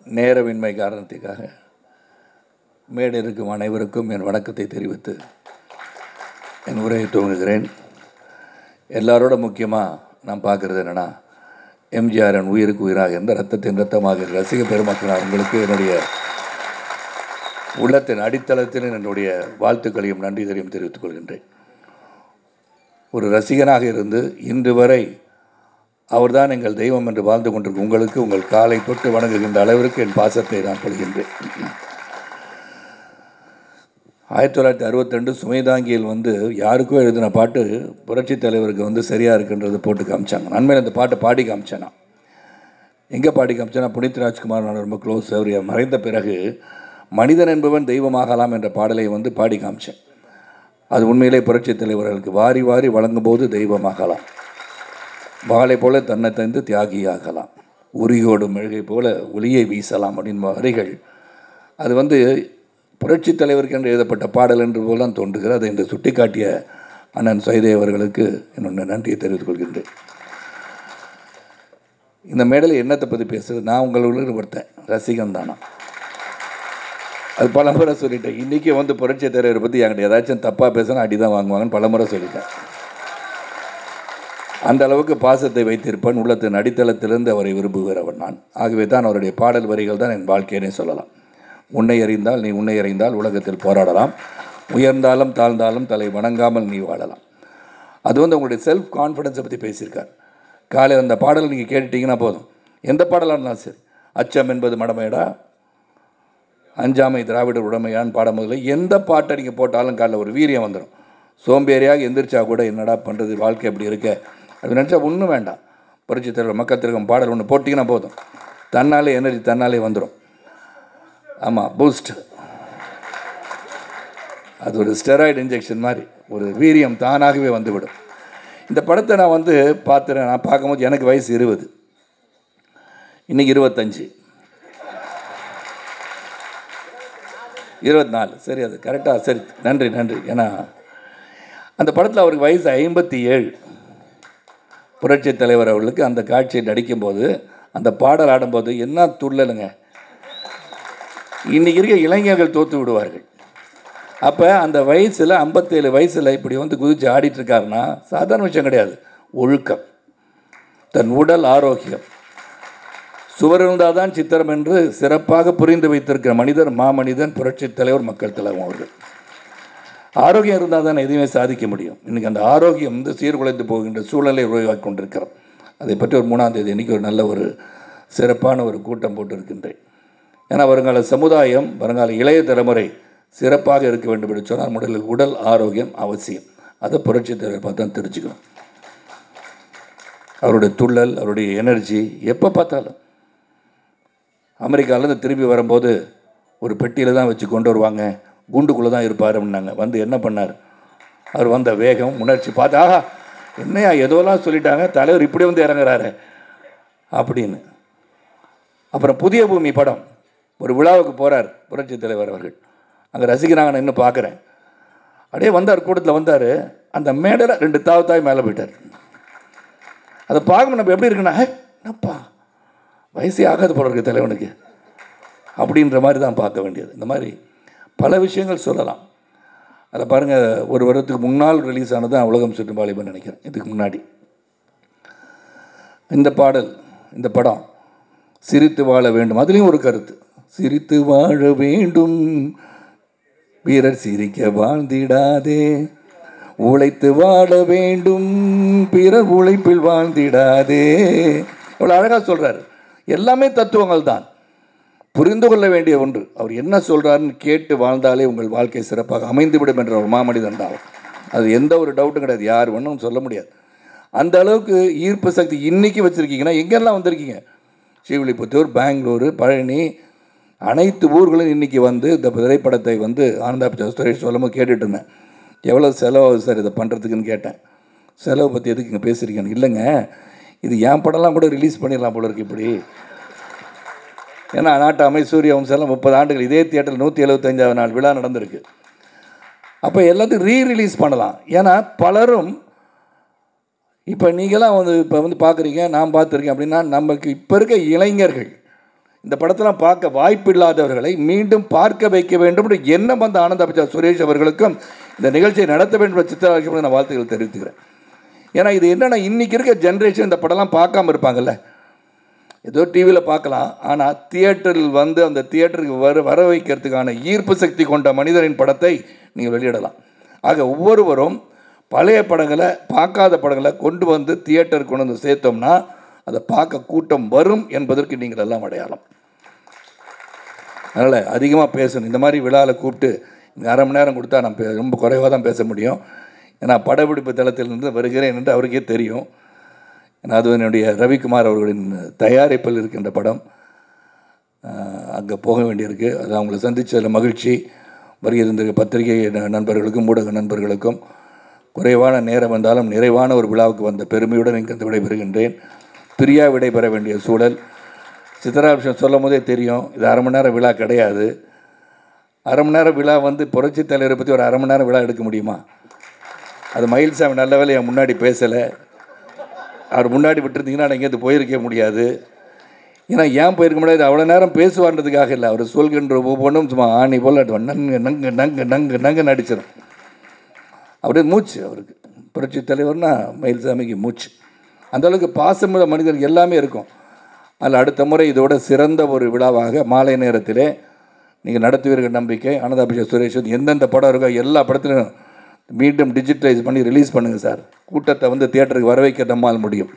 நேரமின்மை காரணத்துக்காக மேடை இருக்கும் அனைவருக்கும் என் வணக்கத்தை தெரிவித்து என் உரையை துவங்குகிறேன் எல்லாரோட முக்கியமாக நான் பார்க்குறது என்னென்னா எம்ஜிஆரின் உயிருக்கு உயிராக எந்த ரத்தத்தின் ரத்தமாக ரசிக பெருமக்கள் உங்களுக்கு என்னுடைய உள்ளத்தின் அடித்தளத்தில் என்னுடைய வாழ்த்துக்களையும் நன்றிகளையும் தெரிவித்துக் கொள்கின்றேன் ஒரு ரசிகனாக இருந்து இன்று வரை அவர்தான் எங்கள் தெய்வம் என்று வாழ்ந்து கொண்டிருக்கும் உங்களுக்கு உங்கள் காலை தொட்டு வணங்குகின்ற அளவிற்கு என் பாசத்தை நான் கொள்கின்றேன் ஆயிரத்தி தொள்ளாயிரத்தி அறுபத்திரெண்டு சுமைதாங்கியில் வந்து யாருக்கோ எழுதின பாட்டு புரட்சித் தலைவருக்கு வந்து சரியாக இருக்குன்றது போட்டு காமிச்சாங்க நன்மையில் அந்த பாட்டை பாடி காமிச்சேன் நான் எங்கே பாடி காமிச்சேன்னா புனித் ராஜ்குமார் நான் ரொம்ப க்ளோஸ் அவர் மறைந்த பிறகு மனிதன் என்பவன் தெய்வமாகலாம் என்ற பாடலை வந்து பாடி காமிச்சேன் அது உண்மையிலே புரட்சித் தலைவர்களுக்கு வாரி வாரி வழங்கும்போது தெய்வமாகலாம் வாளை போல தன்னை தந்து தியாகியாகலாம் உரியோடு மெழுகை போல ஒளியை வீசலாம் அப்படின்னு வரிகள் அது வந்து புரட்சித் தலைவருக்கு என்று எழுதப்பட்ட பாடல் என்று போல தான் தோன்றுகிறது அதை இன்று சுட்டிக்காட்டிய அண்ணன் சைதே அவர்களுக்கு என்னுடைய நன்றியை தெரிவித்துக் கொள்கின்றேன் இந்த மேடையில் என்னத்தை பற்றி பேசுறது நான் உங்களுக்கு ஒருத்தன் ரசிகன் தானா அது பல முறை சொல்லிட்டேன் இன்றைக்கி வந்து புரட்சித் தலைவரை பற்றி என்கிட்ட ஏதாச்சும் தப்பாக பேசினா அடி தான் வாங்குவாங்கன்னு பல முறை சொல்லிட்டேன் அந்த அளவுக்கு பாசத்தை வைத்திருப்பேன் உள்ளத்தின் அடித்தளத்திலிருந்து அவரை விரும்புகிறவன் நான் ஆகவே தான் அவருடைய பாடல் வரிகள் தான் என் வாழ்க்கையினே சொல்லலாம் உன்னை அறிந்தால் நீ உன்னை அறிந்தால் உலகத்தில் போராடலாம் உயர்ந்தாலும் தாழ்ந்தாலும் தலை வணங்காமல் நீ வாழலாம் அது வந்து உங்களுடைய செல்ஃப் கான்ஃபிடென்ஸை பற்றி பேசியிருக்கார் காலையில் அந்த பாடலை நீங்கள் கேட்டுட்டீங்கன்னா போதும் எந்த பாடலாக இருந்தாலும் சரி அச்சம் என்பது மடமையடா அஞ்சாமை திராவிடர் உடமையான்னு பாடும்போதில் எந்த பாட்டை நீங்கள் போட்டாலும் காலைல ஒரு வீரியம் வந்துடும் சோம்பேறியாக எந்திரிச்சா கூட என்னடா பண்ணுறது வாழ்க்கை எப்படி இருக்க அப்படி நினச்சா ஒன்றும் வேண்டாம் புரட்சி தலைவர் மக்கள் திருக்கம் பாடல் ஒன்று போட்டிங்கன்னா போதும் தன்னாலே எனர்ஜி தன்னாலே வந்துடும் ஆமாம் பூஸ்ட் அது ஒரு ஸ்டெராய்டு இன்ஜெக்ஷன் மாதிரி ஒரு வீரியம் தானாகவே வந்துவிடும் இந்த படத்தை நான் வந்து பார்த்துறேன் நான் பார்க்கும்போது எனக்கு வயசு இருபது இன்றைக்கி இருபத்தஞ்சி இருபத்தி நாலு சரி அது கரெக்டாக சரி நன்றி நன்றி ஏன்னா அந்த படத்தில் அவருக்கு வயசு ஐம்பத்தி ஏழு புரட்சி தலைவர் அவர்களுக்கு அந்த காட்சியை நடிக்கும்போது அந்த பாடல் ஆடும்போது என்ன துள்ளலுங்க இன்றைக்கி இருக்க இளைஞர்கள் தோற்று விடுவார்கள் அப்போ அந்த வயசில் ஐம்பத்தேழு வயசில் இப்படி வந்து குதித்து ஆடிட்டு இருக்காருன்னா சாதாரண விஷயம் கிடையாது ஒழுக்கம் தன் உடல் ஆரோக்கியம் சுவர் இருந்தால் தான் சித்திரம் என்று சிறப்பாக புரிந்து வைத்திருக்கிற மனிதர் மாமனிதன் புரட்சித் தலைவர் மக்கள் தலைவர் அவர்கள் ஆரோக்கியம் இருந்தால் தான் எதுவுமே சாதிக்க முடியும் இன்றைக்கி அந்த ஆரோக்கியம் வந்து சீர்குலைந்து போகின்ற சூழலை உருவாக்கி கொண்டிருக்கிறோம் அதை பற்றி ஒரு மூணாம் தேதி இன்றைக்கி ஒரு நல்ல ஒரு சிறப்பான ஒரு கூட்டம் போட்டு இருக்கின்றேன் ஏன்னா வருங்கால சமுதாயம் வருங்கால இளைய தலைமுறை சிறப்பாக இருக்க வேண்டும் என்று சொன்னால் முதலில் உடல் ஆரோக்கியம் அவசியம் அதை புரட்சி தலைவர் பார்த்து தான் தெரிஞ்சுக்கணும் அவருடைய துள்ளல் அவருடைய எனர்ஜி எப்போ பார்த்தாலும் அமெரிக்காவிலேருந்து திரும்பி வரும்போது ஒரு பெட்டியில் தான் வச்சு கொண்டு வருவாங்க குண்டுக்குள்ளே தான் இருப்பார் அப்படின்னாங்க வந்து என்ன பண்ணார் அவர் வந்த வேகம் உணர்ச்சி பார்த்து ஆஹா என்னையா எதோலாம் சொல்லிட்டாங்க தலைவர் இப்படி வந்து இறங்குறாரு அப்படின்னு அப்புறம் புதிய பூமி படம் ஒரு விழாவுக்கு போகிறார் புரட்சி தலைவர் அவர்கள் அங்கே ரசிக்கிறாங்க நான் இன்னும் பார்க்குறேன் அப்படியே வந்தார் கூட்டத்தில் வந்தார் அந்த மேடையில் ரெண்டு தாவு தாய் மேலே போயிட்டார் அதை பார்க்கணும் நம்ம எப்படி இருக்குன்னா "ஹே, என்னப்பா வயசே ஆகாது போல இருக்கு தலைவனுக்கு அப்படின்ற மாதிரி தான் பார்க்க வேண்டியது இந்த மாதிரி பல விஷயங்கள் சொல்லலாம் அதில் பாருங்கள் ஒரு வருடத்துக்கு முன்னால் ரிலீஸ் ஆனது தான் உலகம் சுற்றும் வாலிபன் நினைக்கிறேன் இதுக்கு முன்னாடி இந்த பாடல் இந்த படம் சிரித்து வாழ வேண்டும் அதுலேயும் ஒரு கருத்து சிரித்து வாழ வேண்டும் வீரர் சிரிக்க வாழ்ந்திடாதே உழைத்து வாழ வேண்டும் பிறர் உழைப்பில் வாழ்ந்திடாதே இவ்வளோ அழகாக சொல்கிறார் எல்லாமே தத்துவங்கள் தான் புரிந்து கொள்ள வேண்டிய ஒன்று அவர் என்ன சொல்கிறாருன்னு கேட்டு வாழ்ந்தாலே உங்கள் வாழ்க்கை சிறப்பாக அமைந்துவிடும் என்ற ஒரு மாமனிதன் தான் அவர். அது எந்த ஒரு டவுட்டும் கிடையாது யார் வேணும் சொல்ல முடியாது அந்த அளவுக்கு ஈர்ப்பு சக்தி இன்னைக்கு வச்சுருக்கீங்கன்னா எங்கெல்லாம் வந்திருக்கீங்க ஸ்ரீவில்லிபுத்தூர் பெங்களூர் பழனி அனைத்து ஊர்களும் இன்றைக்கி வந்து இந்த திரைப்படத்தை வந்து ஆனந்தா பிக்சர்ஸ் சுரேஷ் சொல்லும்போது கேட்டுட்டு இருந்தேன் எவ்வளோ செலவாகுது சார் இதை பண்ணுறதுக்குன்னு கேட்டேன் செலவு பற்றி எதுக்கு இங்கே பேசுகிறீங்கன்னு இல்லைங்க இது என் படம்லாம் கூட ரிலீஸ் பண்ணிடலாம் போல இருக்கு இப்படி ஏன்னா நாட்டாமை சூரிய வம்சம்லாம் முப்பது ஆண்டுகள் இதே தியேட்டரில் நூற்றி எழுபத்தஞ்சாவது நாள் விழா நடந்திருக்கு அப்போ எல்லாத்தையும் ரீ ரிலீஸ் பண்ணலாம் ஏன்னா பலரும் இப்போ நீங்களாம் வந்து இப்போ வந்து பார்க்குறீங்க நான் பார்த்துருக்கேன் அப்படின்னா நமக்கு இப்போ இருக்க இளைஞர்கள் இந்த படத்தெல்லாம் பார்க்க வாய்ப்பில்லாதவர்களை மீண்டும் பார்க்க வைக்க வேண்டும் என்ற எண்ணம் வந்த ஆனந்த அமைச்சர் சுரேஷ் அவர்களுக்கும் இந்த நிகழ்ச்சியை நடத்த வேண்டும் என்ற சித்திராட்சி நான் வாழ்த்துக்கள் தெரிவித்துக்கிறேன் ஏன்னா இது என்னென்னா இன்றைக்கி இருக்க ஜென்ரேஷன் இந்த படம்லாம் பார்க்காம இருப்பாங்கல்ல ஏதோ டிவியில் பார்க்கலாம் ஆனால் தியேட்டரில் வந்து அந்த தியேட்டருக்கு வர வர வைக்கிறதுக்கான ஈர்ப்பு சக்தி கொண்ட மனிதரின் படத்தை நீங்கள் வெளியிடலாம் ஆக ஒவ்வொருவரும் பழைய படங்களை பார்க்காத படங்களை கொண்டு வந்து தியேட்டருக்கு கொண்டு வந்து சேர்த்தோம்னா அதை பார்க்க கூட்டம் வரும் என்பதற்கு நீங்கள் எல்லாம் அடையாளம் அதனால் அதிகமாக பேசணும் இந்த மாதிரி விழாவில் கூப்பிட்டு இங்கே அரை மணி நேரம் கொடுத்தா நான் பே- ரொம்ப குறைவாக தான் பேச முடியும் ஏன்னா படப்பிடிப்பு தளத்திலிருந்து வருகிறேன் என்று அவருக்கே தெரியும் ஏன்னா அது என்னுடைய ரவிக்குமார் அவர்களின் தயாரிப்பில் இருக்கின்ற படம் அங்கே போக வேண்டியிருக்கு அது அவங்கள சந்திச்சதில் மகிழ்ச்சி வருகிற பத்திரிகை ந- நண்பர்களுக்கும் ஊடக நண்பர்களுக்கும் குறைவான நேரம் வந்தாலும் நிறைவான ஒரு விழாவுக்கு வந்த பெருமையுடன் இங்கிருந்து விடைபெறுகின்றேன் பிரியா விடைபெற வேண்டிய சூழல் சித்ரா விஷயம் சொல்லும் போதே தெரியும் இது அரை மணி நேரம் விழா கிடையாது அரை மணி நேரம் விழா வந்து புரட்சி தலைவரை பற்றி ஒரு அரை மணி நேரம் விழா எடுக்க முடியுமா அது மயில்சாமி நல்ல வேலை என் முன்னாடி பேசலை அவர் முன்னாடி விட்டுருந்தீங்கன்னா நான் எங்கேருந்து போயிருக்க முடியாது ஏன்னா ஏன் போயிருக்க முடியாது அவ்வளோ நேரம் பேசுவான்றதுக்காக இல்லை அவர் சொல்கின்ற ஒவ்வொன்றும் சும்மா ஆணி போல் நங்கு நங்கு நங்கு நங்கு நங்கு நடிச்சிடும் அப்படியே மூச்சு அவருக்கு புரட்சி தலைவர்னா மயில்சாமிக்கு மூச்சு அந்த அளவுக்கு பாசமுள்ள மனிதர் எல்லாமே இருக்கும் அதில் அடுத்த முறை இதோட சிறந்த ஒரு விழாவாக மாலை நேரத்திலே நீங்கள் நடத்துவீர்கள் நம்பிக்கை ஆனந்தாபிஷேக் சுரேஷ் வந்து எந்தெந்த படம் இருக்கோ எல்லா படத்துலையும் மீண்டும் டிஜிட்டலைஸ் பண்ணி ரிலீஸ் பண்ணுங்கள் சார் கூட்டத்தை வந்து தியேட்டருக்கு வர வைக்க நம்மால் முடியும்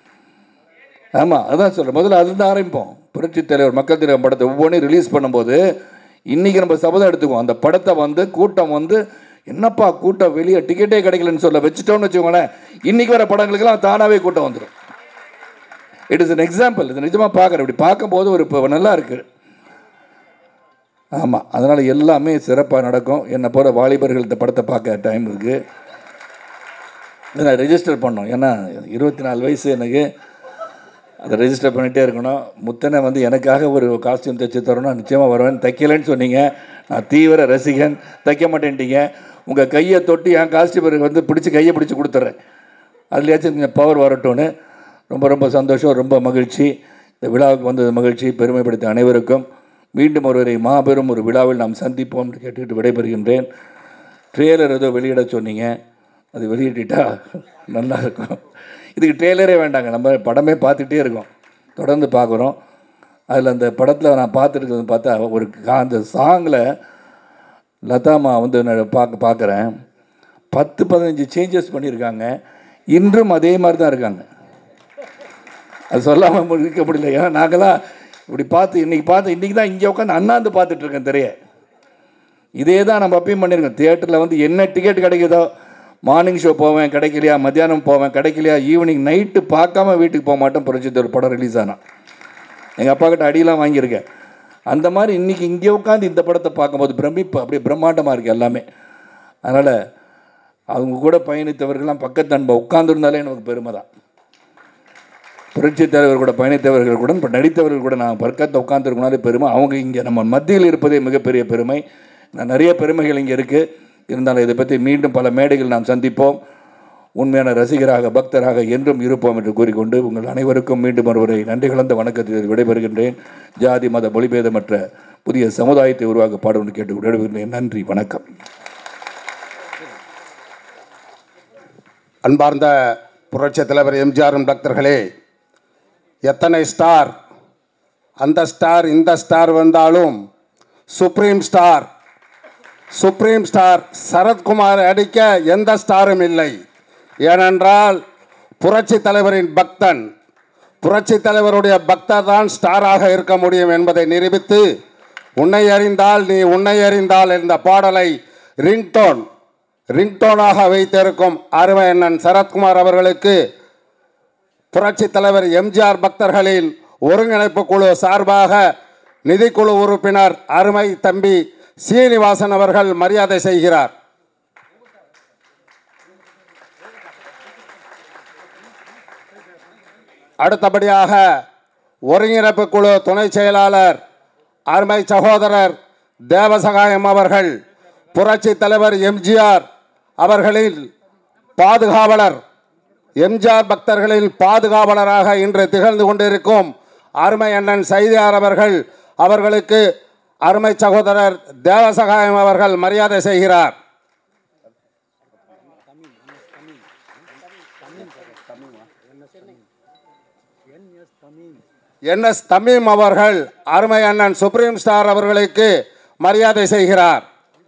ஆமாம் அதான் சொல்கிறேன் முதல்ல அதுதான் ஆரம்பிப்போம் புரட்சி தலைவர் மக்கள் தலைவர் படத்தை ஒவ்வொன்றையும் ரிலீஸ் பண்ணும்போது இன்றைக்கி நம்ம சபதம் எடுத்துக்குவோம் அந்த படத்தை வந்து கூட்டம் வந்து என்னப்பா கூட்டம் வெளியே டிக்கெட்டே கிடைக்கலன்னு சொல்ல வச்சுட்டோம்னு வச்சுக்கோங்களேன் இன்றைக்கி வர படங்களுக்கெல்லாம் தானாகவே கூட்டம் வந்துடும் இட் இஸ் an எக்ஸாம்பிள் இது நிஜமாக பார்க்குறேன் இப்படி பார்க்கும்போது ஒரு இப்போ நல்லா இருக்குது ஆமாம் அதனால் எல்லாமே சிறப்பாக நடக்கும் என்னை போல வாலிபர்கள் இந்த படத்தை பார்க்க டைம் இருக்குது இதை நான் ரெஜிஸ்டர் பண்ணோம் ஏன்னா இருபத்தி நாலு வயசு எனக்கு அதை ரெஜிஸ்டர் பண்ணிகிட்டே இருக்கணும் முத்தனை வந்து எனக்காக ஒரு காஸ்டியூம் தைச்சு தரணும் நிச்சயமாக வருவேன் தைக்கலைன்னு சொன்னீங்க நான் தீவிர ரசிகன் தைக்க மாட்டேன்ட்டீங்க உங்கள் கையை தொட்டு என் காஸ்டியூமருக்கு வந்து பிடிச்சி கையை பிடிச்சி கொடுத்துட்றேன் அதுலேயாச்சும் கொஞ்சம் பவர் வரட்டும்னு ரொம்ப ரொம்ப சந்தோஷம் ரொம்ப மகிழ்ச்சி இந்த விழாவுக்கு வந்தது மகிழ்ச்சி பெருமைப்படுத்த அனைவருக்கும் மீண்டும் ஒருவரை மாபெரும் ஒரு விழாவில் நாம் சந்திப்போம் என்று கேட்டுக்கிட்டு விடைபெறுகின்றேன் ட்ரெய்லர் ஏதோ வெளியிட சொன்னீங்க அது வெளியிட்டா நல்லா இருக்கும் இதுக்கு ட்ரெய்லரே வேண்டாங்க நம்ம படமே பார்த்துட்டே இருக்கோம் தொடர்ந்து பார்க்குறோம் அதில் அந்த படத்தில் நான் பார்த்துருக்கிறது பார்த்தா ஒரு கா- அந்த சாங்கில் லதாமா வந்து நான் பார்க்க பார்க்குறேன் பத்து பதினஞ்சு சேஞ்சஸ் பண்ணியிருக்காங்க இன்றும் அதே மாதிரி தான் இருக்காங்க அது சொல்லாமல் இருக்க முடியல ஏன்னா நாங்களாம் இப்படி பார்த்து இன்றைக்கி பார்த்து இன்றைக்கி தான் இங்கே உட்காந்து அண்ணாந்து பார்த்துட்ருக்கேன் திரையை இதே தான் நம்ம அப்பயும் பண்ணியிருக்கோம் தியேட்டரில் வந்து என்ன டிக்கெட் கிடைக்குதோ மார்னிங் ஷோ போவேன் கிடைக்கலையா மத்தியானம் போவேன் கிடைக்கலையா ஈவினிங் நைட்டு பார்க்காம வீட்டுக்கு போக மாட்டேன் புரட்சித்து ஒரு படம் ரிலீஸ் ஆனால் எங்கள் அப்பா கிட்ட அடியெல்லாம் வாங்கியிருக்கேன் அந்த மாதிரி இன்றைக்கி இங்கே உட்காந்து இந்த படத்தை பார்க்கும்போது பிரமிப்பு அப்படியே பிரம்மாண்டமாக இருக்குது எல்லாமே அதனால் அவங்க கூட பயணித்தவர்கள்லாம் பக்கத்து அன்பை உட்காந்துருந்தாலே எனக்கு பெருமை தான் புரட்சி தலைவர் கூட பயணித்தவர்கள் கூட இப்போ நடித்தவர்கள் கூட நான் பக்கத்தில் உட்காந்துருக்கனாலே பெருமை அவங்க இங்கே நம்ம மத்தியில் இருப்பதே மிகப்பெரிய பெருமை நான் நிறைய பெருமைகள் இங்கே இருக்குது இருந்தாலும் இதை பற்றி மீண்டும் பல மேடைகள் நாம் சந்திப்போம் உண்மையான ரசிகராக பக்தராக என்றும் இருப்போம் என்று கூறிக்கொண்டு உங்கள் அனைவருக்கும் மீண்டும் ஒருவரை நன்றி கலந்த வணக்கத்தில் விடைபெறுகின்றேன் ஜாதி மத மொழிபேதமற்ற புதிய சமுதாயத்தை உருவாக்க பாடும் என்று கேட்டு விடைபெறுகின்றேன் நன்றி வணக்கம் அன்பார்ந்த புரட்சி தலைவர் எம்ஜிஆரும் பக்தர்களே எத்தனை ஸ்டார் அந்த ஸ்டார் இந்த ஸ்டார் வந்தாலும் supreme star supreme star Sarathkumar அடிக்க எந்த ஸ்டாரும் இல்லை ஏனென்றால் புரட்சி தலைவரின் பக்தன் புரட்சி தலைவருடைய பக்தர் தான் ஸ்டாராக இருக்க முடியும் என்பதை நிரூபித்து உன்னை அறிந்தால் நீ உன்னை அறிந்தால் என்ற பாடலை ரிங்டோன் ரிங்டோனாக வைத்திருக்கும் அருமை அண்ணன் சரத்குமார் அவர்களுக்கு புரட்சி தலைவர் எம்ஜிஆர் பக்தர்களின் ஒருங்கிணைப்பு குழு சார்பாக நிதிக்குழு உறுப்பினர் அருமை தம்பி சீனிவாசன் அவர்கள் மரியாதை செய்கிறார் அடுத்தபடியாக ஒருங்கிணைப்பு குழு துணை செயலாளர் அருமை சகோதரர் தேவசகாயம் அவர்கள் புரட்சி தலைவர் எம்ஜிஆர் அவர்களின் பாதுகாவலர் எம்ஜிஆர் பக்தர்களின் பாதுகாவலராக இன்று திகழ்ந்து கொண்டிருக்கும் அருமை அண்ணன் சைதியார் அவர்கள் அவர்களுக்கு அருமை சகோதரர் தேவசகாயம் அவர்கள் மரியாதை செய்கிறார் என் எஸ் தமீம் அவர்கள் அருமை அண்ணன் சுப்ரீம் ஸ்டார் அவர்களுக்கு மரியாதை செய்கிறார்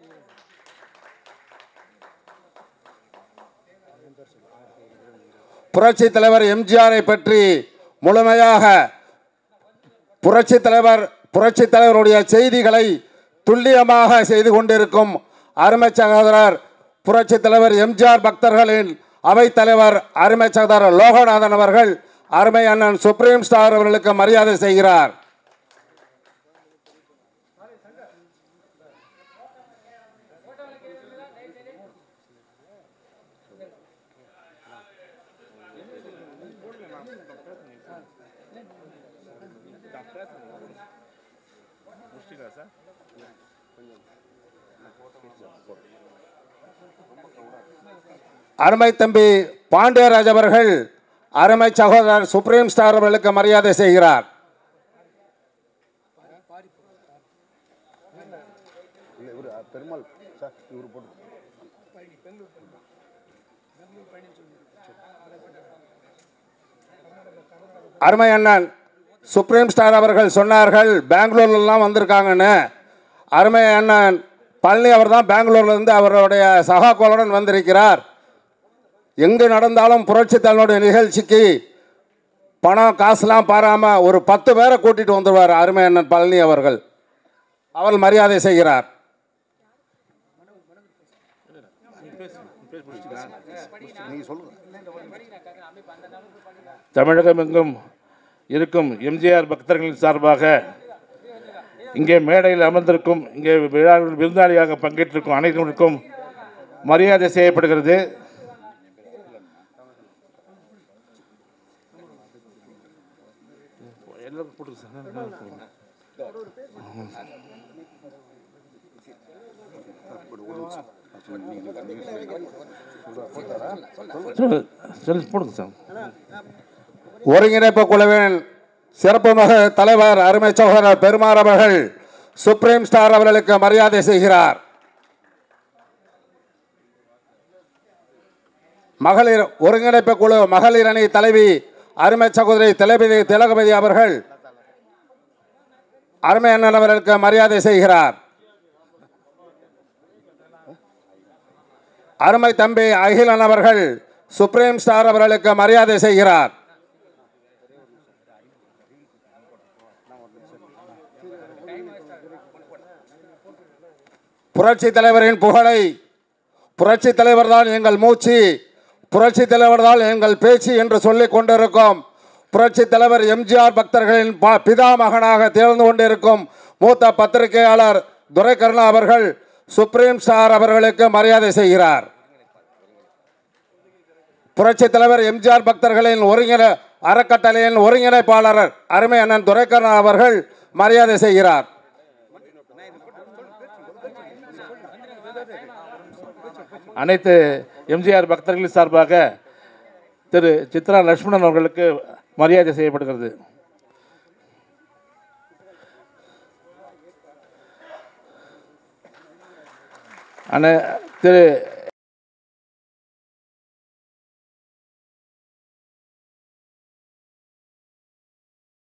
புரட்சி தலைவர் எம்ஜிஆரை பற்றி முழுமையாக புரட்சி தலைவர் புரட்சி தலைவருடைய செய்திகளை துல்லியமாக செய்து கொண்டிருக்கும் அருமை சகோதரர் புரட்சி தலைவர் எம்ஜிஆர் பக்தர்களின் அவைத் தலைவர் அருமை சகோதரர் லோகநாதன் அவர்கள் அருமை அண்ணன் சுப்ரீம் ஸ்டார் அவர்களுக்கு மரியாதை செய்கிறார் அருமை தம்பி பாண்டியராஜ் அவர்கள் அருமை சகோதரர் சுப்ரீம் ஸ்டார் அவர்களுக்கு மரியாதை செய்கிறார் அருமை அண்ணன் சுப்ரீம் ஸ்டார் அவர்கள் சொன்னார்கள் பெங்களூர்லாம் வந்திருக்காங்கன்னு அருமை அண்ணன் பழனி அவர் தான் பெங்களூர்லேருந்து அவருடைய சகாக்களுடன் வந்திருக்கிறார் எங்கு நடந்தாலும் புரட்சி தலைவனுடைய நிகழ்ச்சிக்கு பணம் காசுலாம் பாராமல் ஒரு பத்து பேரை கூட்டிகிட்டு வந்துடுவார் அருமை அண்ணன் பழனி அவர்கள் அவர் மரியாதை செய்கிறார் தமிழகமெங்கும் இருக்கும் எம்ஜிஆர் பக்தர்களின் சார்பாக இங்கே மேடையில் அமர்ந்திருக்கும் இங்கே விழாவில் விருந்தாளியாக பங்கேற்றிருக்கும் அனைவருக்கும் மரியாதை செய்யப்படுகிறது சொல்லு சொல்லு போடுங்க சார் ஒருங்கிணைப்பு குழுவின் சிறப்புமிகு தலைவர் அருமை சகோதரர் பெருமாள் அவர்கள் சுப்ரீம் ஸ்டார் அவர்களுக்கு மரியாதை செய்கிறார் மகளிர் ஒருங்கிணைப்பு குழு மகளிர் அணி தலைவி அருமை சகோதரி திலபதி திலகபதி அவர்கள் அருமை அண்ணன் அவர்களுக்கு மரியாதை செய்கிறார் அருமை தம்பி அகிலன் அவர்கள் சுப்ரீம் ஸ்டார் அவர்களுக்கு மரியாதை செய்கிறார் புரட்சி தலைவரின் புகழை புரட்சி தலைவர் தான் எங்கள் மூச்சு புரட்சி தலைவர் தான் எங்கள் பேச்சு என்று சொல்லிக் கொண்டிருக்கும் புரட்சி தலைவர் எம்ஜிஆர் பக்தர்களின் பா- பிதாமகனாக திகழ்ந்து கொண்டிருக்கும் மூத்த பத்திரிகையாளர் துரைகருணா அவர்கள் சுப்ரீம் ஸ்டார் அவர்களுக்கு மரியாதை செய்கிறார் புரட்சி தலைவர் எம்ஜிஆர் பக்தர்களின் ஒருங்கிணை அறக்கட்டளையின் ஒருங்கிணைப்பாளர் அருமை அண்ணன் துரைக்கண்ணா அவர்கள் மரியாதை செய்கிறார் அனைத்து எம்ஜிஆர் பக்தர்களின் சார்பாக திரு சித்ரா லட்சுமணன் அவர்களுக்கு மரியாதை செய்யப்படுகிறது அண்ணே திரு